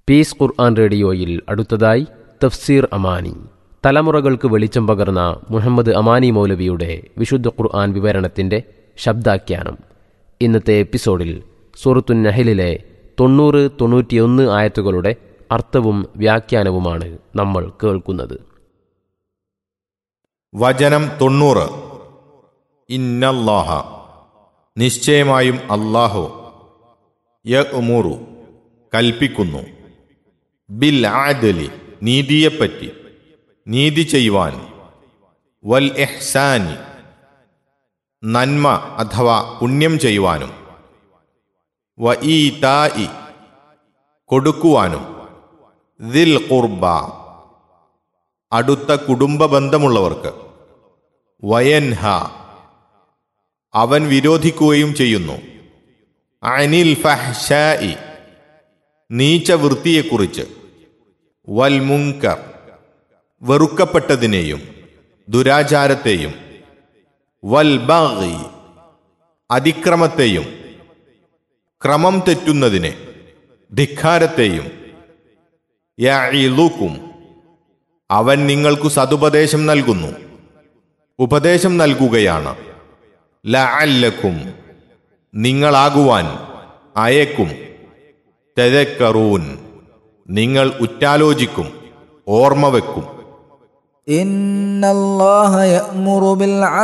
piece ഖുർആൻ റേഡിയോയിൽ അടുത്തതായി തഫ്സീർ അമാനി തലമുറകൾക്ക് വെളിച്ചം പകർന്ന മുഹമ്മദ് അമാനി മൗലവിയുടെ വിശുദ്ധ ഖുർആൻ വിവരണത്തിന്റെ ശബ്ദാഖ്യാനം ഇന്നത്തെ എപ്പിസോഡിൽ സൂറത്തുൻ നഹലിലെ തൊണ്ണൂറ് തൊണ്ണൂറ്റിയൊന്ന് ആയത്തുകളുടെ അർത്ഥവും വ്യാഖ്യാനവുമാണ് നമ്മൾ കേൾക്കുന്നത് വചനം തൊണ്ണൂറ് ഇന്നല്ലാഹ നിശ്ചയമായും അല്ലാഹു യ ഉമൂറു കൽപ്പിക്കുന്നു ബിൽ ആദലി നീതിയെപ്പറ്റി നീതി ചെയ്യുവാൻ വൽ എഹ്സാനി നന്മ അഥവാ പുണ്യം ചെയ്യുവാനും വ ഈ തായി കൊടുക്കുവാനും ദിൽ ഖുർബ അടുത്ത കുടുംബ ബന്ധമുള്ളവർക്ക് വയൻഹ അവൻ വിരോധിക്കുകയും ചെയ്യുന്നു അനിൽ ഫഹ്ഷായി നീച്ച വൃത്തിയെക്കുറിച്ച് വൽ മുങ്കർ വെറുക്കപ്പെട്ടതിനെയും ദുരാചാരത്തെയും വൽ ബാഗി അതിക്രമത്തെയും ക്രമം തെറ്റുന്നതിനെ ധിക്കാരത്തെയും യഈലുക്കും അവൻ നിങ്ങൾക്കു സതുപദേശം നൽകുന്നു ഉപദേശം നൽകുകയാണ് ലഅല്ലക്കും നിങ്ങളാകുവാൻ അയക്കും തെതക്കറൂൻ നിങ്ങൾ ഉറ്റാലോചിക്കും ഓർമ്മ വെക്കും إن الله يأمر بالعدل